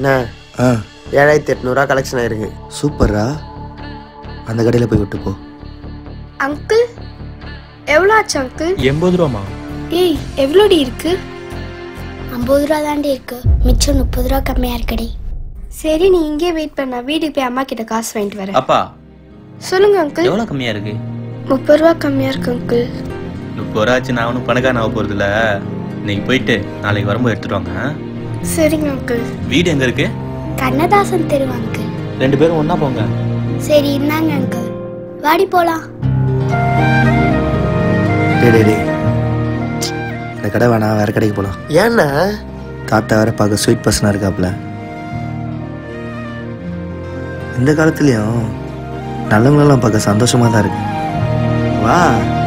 என்ன ஆ ஏழாயிரத்தி எட்நூறுவா கலெக்ஷன் ஆயிருக்கு சூப்பர்ரா அந்த கடையில் போய் விட்டு போ அங்கிள் எவ்வளோ ஆச்சு அங்கிள் எண்பது ரூபாமா ஏய் எவ்வளோடி இருக்கு ஐம்பது ரூபா தாண்டி இருக்கு மிச்சம் முப்பது ரூபா கம்மியா இருக்குடி சரி நீ இங்கே வெயிட் பண்ண வீட்டுக்கு போய் அம்மா கிட்ட காசு வாங்கிட்டு வரேன் அப்பா சொல்லுங்க அங்கிள் எவ்வளோ கம்மியா இருக்கு முப்பது ரூபா கம்மியா இருக்கு அங்கிள் முப்பது ரூபா ஆச்சு நான் ஒன்றும் பணக்காரன் ஆக போகிறது இல்லை இன்னைக்கு போயிட்டு நாளைக்கு வரும்போது எடுத்துட்டு வாங்க ஆ? சரிங்க அங்கிள் வீடு எங்கே இருக்கு கண்ணதாசன் தெரு அங்கிள் ரெண்டு பேரும் ஒன்றா போங்க சரி இந்தாங்க அங்கிள் வாடி போலாம் டேய் டேய் டேய் இந்த கடை வேணாம் வேற கடைக்கு போகலாம் ஏண்ணா தாத்தா வேற பார்க்க ஸ்வீட் பர்சனாக இருக்காப்புல இந்த காலத்துலேயும் நல்லவங்களெல்லாம் பார்க்க சந்தோஷமாக தான் இருக்கு வா